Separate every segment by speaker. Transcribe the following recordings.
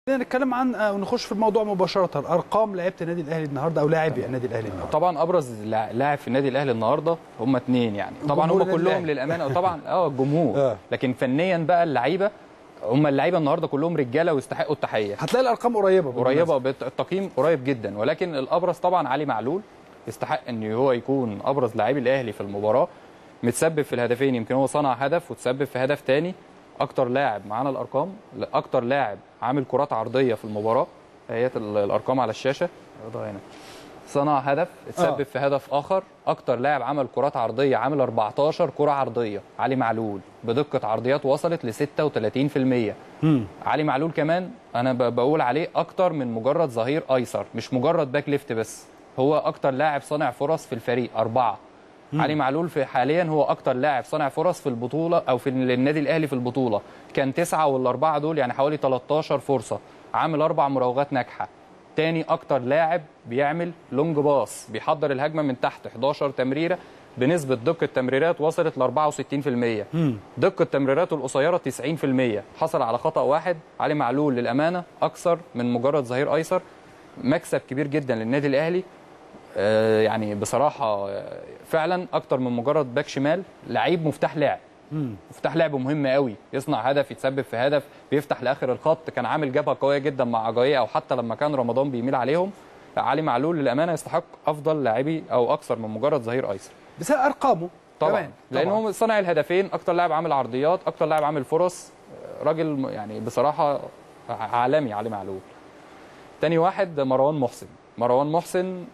Speaker 1: خلينا نتكلم عن آه، ونخش في الموضوع مباشره ارقام لعيبه النادي الاهلي النهارده او لاعب النادي الاهلي النهارده
Speaker 2: طبعا ابرز لا- لاعب في النادي الاهلي النهارده هم اثنين يعني طبعا
Speaker 1: جمهور
Speaker 2: هم
Speaker 1: النادي
Speaker 2: كلهم
Speaker 1: الأهلي.
Speaker 2: للامانه طبعا اه الجمهور
Speaker 1: آه.
Speaker 2: لكن فنيا بقى اللعيبه هم اللعيبه النهارده كلهم رجاله ويستحقوا التحيه
Speaker 1: هتلاقي الارقام قريبه
Speaker 2: قريبه بت- التقييم قريب جدا ولكن الابرز طبعا علي معلول يستحق ان هو يكون ابرز لاعبي الاهلي في المباراه متسبب في الهدفين يمكن هو صنع هدف وتسبب في هدف تاني اكتر لاعب معانا الارقام لا، اكتر لاعب عامل كرات عرضيه في المباراه هي الارقام على الشاشه يلا هنا صنع هدف اتسبب
Speaker 1: آه.
Speaker 2: في هدف اخر اكتر لاعب عمل كرات عرضيه عامل 14 كره عرضيه علي معلول بدقه عرضيات وصلت ل 36%
Speaker 1: مم.
Speaker 2: علي معلول كمان انا ب- بقول عليه اكتر من مجرد ظهير ايسر مش مجرد باك ليفت بس هو اكتر لاعب صانع فرص في الفريق اربعه علي معلول في حاليا هو اكتر لاعب صانع فرص في البطوله او في النادي الاهلي في البطوله كان تسعه والاربعه دول يعني حوالي 13 فرصه عامل اربع مراوغات ناجحه تاني اكتر لاعب بيعمل لونج باص بيحضر الهجمه من تحت 11 تمريره بنسبه دقه تمريرات وصلت ل 64%
Speaker 1: مم.
Speaker 2: دقه تمريراته القصيره 90% حصل على خطا واحد علي معلول للامانه اكثر من مجرد ظهير ايسر مكسب كبير جدا للنادي الاهلي آه، يعني بصراحه آه، فعلا اكتر من مجرد باك شمال لعيب مفتاح لعب
Speaker 1: مم.
Speaker 2: مفتاح لعب مهم قوي يصنع هدف يتسبب في هدف بيفتح لاخر الخط كان عامل جبهه قويه جدا مع اجاييه او حتى لما كان رمضان بيميل عليهم علي معلول للامانه يستحق افضل لاعبي او اكثر من مجرد ظهير ايسر
Speaker 1: بسبب ارقامه
Speaker 2: طبعا
Speaker 1: كمان.
Speaker 2: لان
Speaker 1: طبعاً.
Speaker 2: هو صنع الهدفين اكتر لاعب عامل عرضيات اكتر لاعب عامل فرص راجل م- يعني بصراحه عالمي علي معلول تاني واحد مروان محسن مروان محسن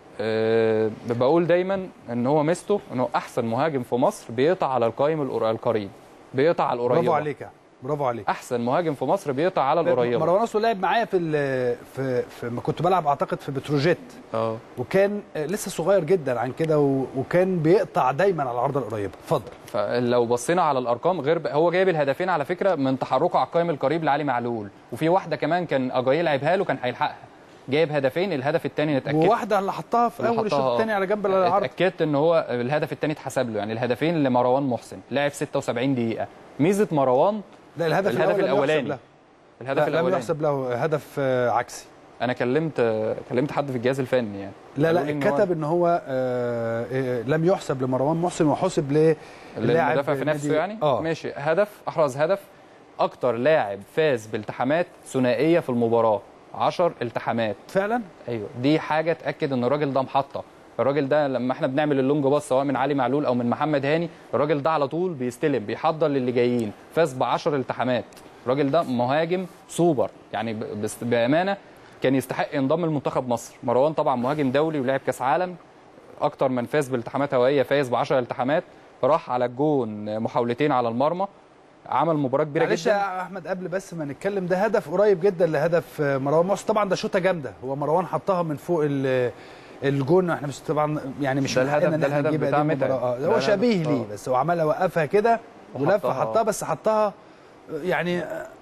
Speaker 2: أه بقول دايما ان هو ميزته ان هو احسن مهاجم في مصر بيقطع على القائم القر- القريب بيقطع على القريبه
Speaker 1: برافو عليك يا برافو عليك
Speaker 2: احسن مهاجم في مصر بيقطع على القريبه
Speaker 1: مروان اصله لعب معايا في ال- في في ما كنت بلعب اعتقد في بتروجيت
Speaker 2: اه
Speaker 1: وكان آه، لسه صغير جدا عن كده و- وكان بيقطع دايما على العرضه القريبه اتفضل
Speaker 2: فلو بصينا على الارقام غير هو جايب الهدفين على فكره من تحركه على القائم القريب لعلي معلول وفي واحده كمان كان اجاي لعبها له كان هيلحقها جايب هدفين الهدف الثاني نتاكد
Speaker 1: وواحده اللي حطها في
Speaker 2: اللي
Speaker 1: اول الشوط
Speaker 2: حطها،
Speaker 1: الثاني على جنب العرض
Speaker 2: اتاكدت ان هو الهدف الثاني اتحسب له يعني الهدفين لمروان محسن لعب 76 دقيقه ميزه مروان
Speaker 1: لا الهدف,
Speaker 2: الهدف
Speaker 1: الأول لم يحسب
Speaker 2: الاولاني
Speaker 1: له.
Speaker 2: الهدف
Speaker 1: لا لم
Speaker 2: الاولاني
Speaker 1: يحسب له هدف آه، عكسي
Speaker 2: انا كلمت كلمت حد في الجهاز الفني يعني
Speaker 1: لا
Speaker 2: قالوا
Speaker 1: لا
Speaker 2: لي إن هو
Speaker 1: كتب ان هو آه، آه، لم يحسب لمروان محسن وحسب للاعب
Speaker 2: المدافع في نفسه
Speaker 1: نادي-
Speaker 2: يعني
Speaker 1: اه
Speaker 2: ماشي هدف احرز هدف اكتر لاعب فاز بالتحامات ثنائيه في المباراه 10 التحامات
Speaker 1: فعلا
Speaker 2: ايوه دي حاجه تاكد ان الراجل ده محطه الراجل ده لما احنا بنعمل اللونج باص سواء من علي معلول او من محمد هاني الراجل ده على طول بيستلم بيحضر للي جايين فاز ب 10 التحامات الراجل ده مهاجم سوبر يعني ب- بس بامانه كان يستحق ينضم لمنتخب مصر مروان طبعا مهاجم دولي ولعب كاس عالم اكتر من فاز بالتحامات هوائيه فاز ب 10 التحامات راح على الجون محاولتين على المرمى عمل مباراه كبيره
Speaker 1: معلش
Speaker 2: جدا
Speaker 1: يا احمد قبل بس ما نتكلم ده هدف قريب جدا لهدف آه، مروان محسن طبعا ده شوطه جامده هو مروان حطها من فوق ال- الجون احنا مش طبعا يعني مش
Speaker 2: ده
Speaker 1: من حقنا
Speaker 2: الهدف-
Speaker 1: ان
Speaker 2: ده
Speaker 1: احنا
Speaker 2: الهدف
Speaker 1: نجيب
Speaker 2: بتاع
Speaker 1: هذه
Speaker 2: متعب.
Speaker 1: المباراة. آه،
Speaker 2: ده
Speaker 1: هو
Speaker 2: الهدف-
Speaker 1: شبيه ليه
Speaker 2: آه.
Speaker 1: بس هو عملها وقفها كده ولف
Speaker 2: وحطها.
Speaker 1: حطها بس حطها يعني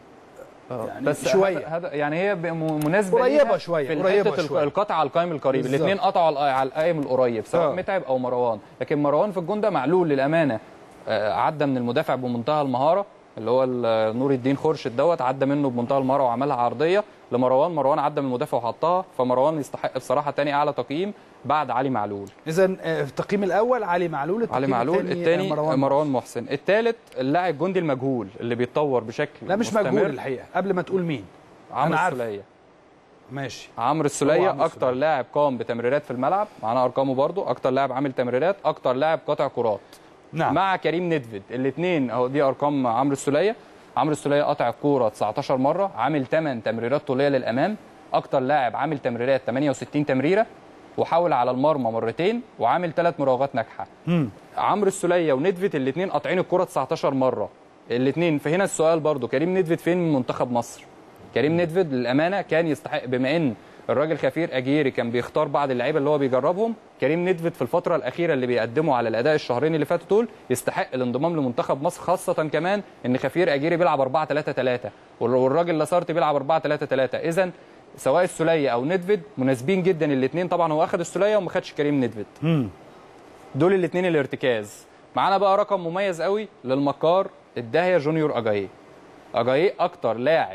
Speaker 2: آه،
Speaker 1: يعني
Speaker 2: بس
Speaker 1: شوية.
Speaker 2: هذا- هذا يعني هي ب- م- مناسبه
Speaker 1: قريبة
Speaker 2: ليها
Speaker 1: شوية،
Speaker 2: في
Speaker 1: قريبة
Speaker 2: حته
Speaker 1: شوية.
Speaker 2: القطع على القائم القريب
Speaker 1: بالظبط.
Speaker 2: الاثنين قطعوا على على القائم القريب سواء
Speaker 1: آه.
Speaker 2: متعب او مروان لكن مروان في الجون ده معلول للامانه آه، عدى من المدافع بمنتهى المهاره اللي هو ال- نور الدين خورشيد دوت عدى منه بمنتهى المهاره وعملها عرضيه لمروان مروان عدى من المدافع وحطها فمروان يستحق بصراحه تاني اعلى تقييم بعد علي معلول
Speaker 1: اذا آه، في التقييم الاول علي معلول التقييم
Speaker 2: علي معلول
Speaker 1: الثاني
Speaker 2: الثاني
Speaker 1: آه،
Speaker 2: مروان, مروان محسن الثالث اللاعب جندي المجهول اللي بيتطور بشكل
Speaker 1: لا مش
Speaker 2: مستمر.
Speaker 1: مجهول الحقيقه قبل ما تقول مين
Speaker 2: عمرو
Speaker 1: أنا عارف.
Speaker 2: السوليه
Speaker 1: ماشي
Speaker 2: عمرو
Speaker 1: هو
Speaker 2: السوليه
Speaker 1: عمرو
Speaker 2: اكتر
Speaker 1: السولية.
Speaker 2: لاعب قام بتمريرات في الملعب معانا ارقامه برضو اكتر لاعب عامل تمريرات اكتر لاعب قاطع كرات
Speaker 1: نعم
Speaker 2: مع كريم ندفد الاثنين اهو دي ارقام عمرو السوليه عمرو السوليه قطع الكوره 19 مره عامل 8 تمريرات طوليه للامام اكتر لاعب عامل تمريرات 68 تمريره وحاول على المرمى مرتين وعامل ثلاث مراوغات ناجحه
Speaker 1: مم.
Speaker 2: عمرو السوليه وندفت الاثنين قاطعين الكره 19 مره الاثنين فهنا السؤال برضو كريم ندفت فين من منتخب مصر كريم ندفد للامانه كان يستحق بما ان الراجل خفير اجيري كان بيختار بعض اللعيبه اللي هو بيجربهم كريم ندفد في الفتره الاخيره اللي بيقدموا على الاداء الشهرين اللي فاتوا دول يستحق الانضمام لمنتخب مصر خاصه كمان ان خفير اجيري بيلعب 4 3 3 والراجل لاسارتي بيلعب 4 3 3 اذا سواء السوليه او ندفد مناسبين جدا الاثنين طبعا هو اخذ السوليه وما خدش كريم ندفد
Speaker 1: مم.
Speaker 2: دول الاثنين الارتكاز معانا بقى رقم مميز قوي للمكار الداهيه جونيور اجاييه اجاييه اكتر لاعب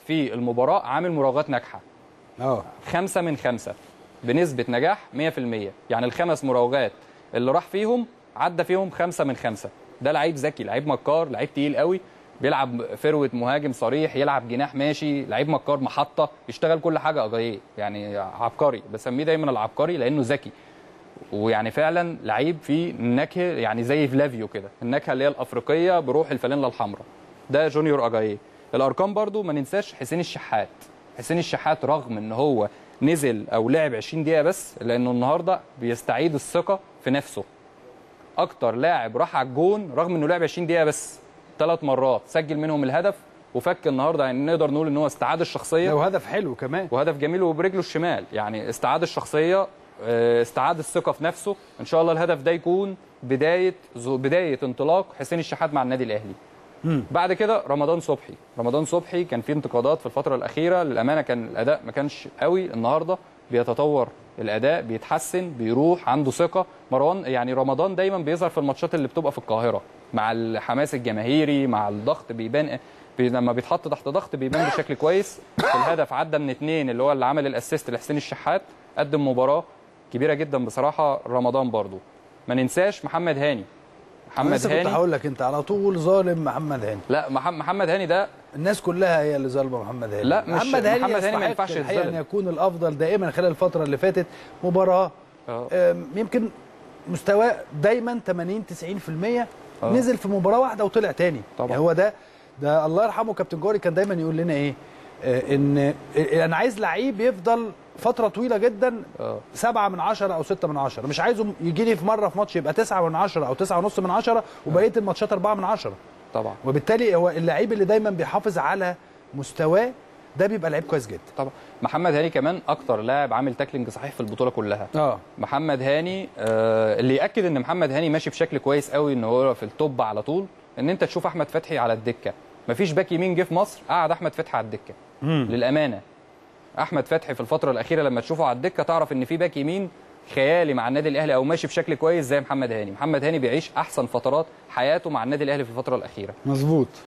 Speaker 2: في المباراه عامل مراوغات ناجحه
Speaker 1: اه
Speaker 2: خمسة من خمسة بنسبة نجاح 100% يعني الخمس مراوغات اللي راح فيهم عدى فيهم خمسة من خمسة ده لعيب ذكي لعيب مكار لعيب تقيل قوي بيلعب فروة مهاجم صريح يلعب جناح ماشي لعيب مكار محطة يشتغل كل حاجة أجاييه يعني عبقري بسميه دايما العبقري لأنه ذكي ويعني فعلا لعيب فيه نكهه يعني زي فلافيو كده النكهه اللي هي الافريقيه بروح الفانيلا الحمراء ده جونيور اجاييه الارقام برضو ما ننساش حسين الشحات حسين الشحات رغم ان هو نزل او لعب 20 دقيقه بس لانه النهارده بيستعيد الثقه في نفسه اكتر لاعب راح على الجون رغم انه لعب 20 دقيقه بس ثلاث مرات سجل منهم الهدف وفك النهارده يعني نقدر نقول ان هو استعاد الشخصيه
Speaker 1: لو هدف حلو كمان
Speaker 2: وهدف جميل وبرجله الشمال يعني استعاد الشخصيه آه، استعاد الثقه في نفسه ان شاء الله الهدف ده يكون بدايه زو- بدايه انطلاق حسين الشحات مع النادي الاهلي بعد كده رمضان صبحي رمضان صبحي كان في انتقادات في الفتره الاخيره للامانه كان الاداء ما كانش قوي النهارده بيتطور الاداء بيتحسن بيروح عنده ثقه مروان يعني رمضان دايما بيظهر في الماتشات اللي بتبقى في القاهره مع الحماس الجماهيري مع الضغط بيبان بي لما بيتحط تحت ضغط بيبان بشكل كويس الهدف عدى من اتنين اللي هو اللي عمل الاسيست لحسين الشحات قدم مباراه كبيره جدا بصراحه رمضان برضو ما ننساش محمد هاني
Speaker 1: أنا
Speaker 2: محمد
Speaker 1: لسه كنت
Speaker 2: هاني
Speaker 1: هقول لك انت على طول ظالم محمد هاني
Speaker 2: لا مح- محمد هاني ده
Speaker 1: الناس كلها هي اللي ظالمه محمد هاني
Speaker 2: لا، مش-
Speaker 1: محمد هاني
Speaker 2: محمد هاني ما
Speaker 1: يستحق
Speaker 2: ينفعش
Speaker 1: الحقيقة ان
Speaker 2: يتظلم.
Speaker 1: يكون الافضل دائما خلال الفتره اللي فاتت مباراه
Speaker 2: آه.
Speaker 1: آم، يمكن مستواه دايما 80 90%
Speaker 2: آه.
Speaker 1: نزل في مباراه واحده وطلع تاني
Speaker 2: طبعا.
Speaker 1: يعني هو ده ده الله يرحمه كابتن جوري كان دايما يقول لنا ايه آه، ان آه، انا عايز لعيب يفضل فتره طويله جدا
Speaker 2: اه
Speaker 1: سبعة من عشرة أو ستة من عشرة مش عايزه يجي لي في مرة في ماتش يبقى تسعة من عشرة أو تسعة ونص من عشرة وبقية الماتشات أربعة من عشرة
Speaker 2: طبعا
Speaker 1: وبالتالي هو اللعيب اللي دايما بيحافظ على مستواه ده بيبقى لعيب كويس جدا
Speaker 2: طبعا محمد هاني كمان اكتر لاعب عامل تاكلينج صحيح في البطوله كلها
Speaker 1: اه
Speaker 2: محمد هاني آه اللي ياكد ان محمد هاني ماشي بشكل كويس قوي ان هو في التوب على طول ان انت تشوف احمد فتحي على الدكه مفيش باك يمين جه في مصر قعد احمد فتحي على الدكه للامانه احمد فتحي في الفتره الاخيره لما تشوفه على الدكه تعرف ان في باك يمين خيالي مع النادي الاهلي او ماشي بشكل كويس زي محمد هاني محمد هاني بيعيش احسن فترات حياته مع النادي الاهلي في الفتره الاخيره
Speaker 1: مظبوط